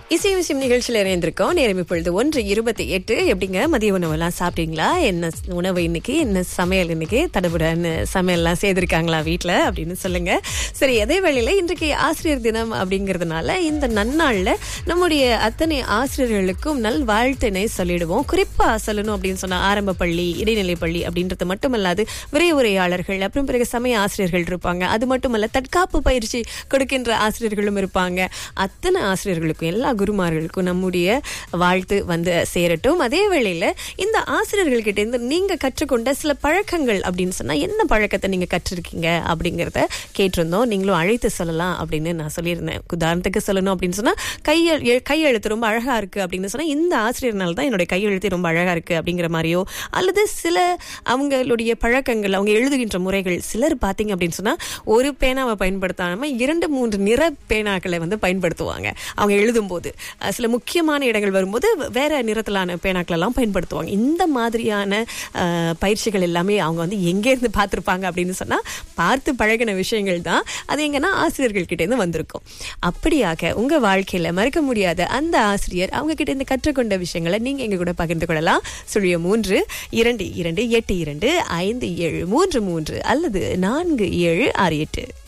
இசை விஷயம் நிகழ்ச்சியில் இணைந்திருக்கோம் நேரம் இப்பொழுது ஒன்று இருபத்தி எட்டு எப்படிங்க மதிய உணவெல்லாம் சாப்பிட்டீங்களா என்ன உணவு இன்னைக்கு என்ன சமையல் இன்னைக்கு தடபுடன்னு சமையல்லாம் செய்திருக்காங்களா வீட்டில் அப்படின்னு சொல்லுங்க சரி அதே வேளையில இன்றைக்கு ஆசிரியர் தினம் அப்படிங்கிறதுனால இந்த நன்னாள்ல நம்முடைய அத்தனை ஆசிரியர்களுக்கும் நல் வாழ்த்தினை சொல்லிடுவோம் குறிப்பா சொல்லணும் அப்படின்னு சொன்னா ஆரம்ப பள்ளி இடைநிலை பள்ளி அப்படின்றது மட்டுமல்லாது விரைவுரையாளர்கள் அப்புறம் பிறகு சமய ஆசிரியர்கள் இருப்பாங்க அது மட்டுமல்ல தற்காப்பு பயிற்சி கொடுக்கின்ற ஆசிரியர்களும் இருப்பாங்க அத்தனை ஆசிரியர்களுக்கும் எல்லா குருமார்களுக்கும் நம்முடைய வாழ்த்து வந்து சேரட்டும் அதே வேளையில இந்த ஆசிரியர்கள் கிட்ட இருந்து நீங்க கற்றுக்கொண்ட சில பழக்கங்கள் அப்படின்னு சொன்னா என்ன பழக்கத்தை நீங்க கற்றிருக்கீங்க அப்படிங்கறத கேட்டிருந்தோம் நீங்களும் அழைத்து சொல்லலாம் அப்படின்னு நான் சொல்லியிருந்தேன் உதாரணத்துக்கு சொல்லணும் அப்படின்னு சொன்னா கையெழு எ- கையெழுத்து ரொம்ப அழகா இருக்கு அப்படின்னு சொன்னா இந்த ஆசிரியர்னால தான் என்னுடைய கையெழுத்து ரொம்ப அழகா இருக்கு அப்படிங்கிற மாதிரியோ அல்லது சில அவங்களுடைய பழக்கங்கள் அவங்க எழுதுகின்ற முறைகள் சிலர் பாத்தீங்க அப்படின்னு சொன்னா ஒரு பேனாவை பயன்படுத்தாம இரண்டு மூன்று நிற பேனாக்களை வந்து பயன்படுத்துவாங்க அவங்க எழுதும்போது அஹ், சில முக்கியமான இடங்கள் வரும்போது வேற நிறத்திலான பேனாக்கள் எல்லாம் பயன்படுத்துவாங்க இந்த மாதிரியான அஹ், பயிற்சிகள் எல்லாமே அவங்க வந்து எங்கே இருந்து பார்த்திருப்பாங்க அப்படின்னு சொன்னா பார்த்து பழகின விஷயங்கள் தான் அது எங்கன்னா ஆசிரியர்கள் கிட்ட இருந்து வந்திருக்கும் அப்படியாக உங்க வாழ்க்கையில மறக்க முடியாத அந்த ஆசிரியர் அவங்க கிட்ட இருந்து கற்றுக்கொண்ட விஷயங்களை நீங்க எங்க கூட பகிர்ந்து கொள்ளலாம் சுழிய மூன்று இரண்டு இரண்டு எட்டு இரண்டு ஐந்து ஏழு மூன்று மூன்று அல்லது நான்கு ஏழு ஆறு எட்டு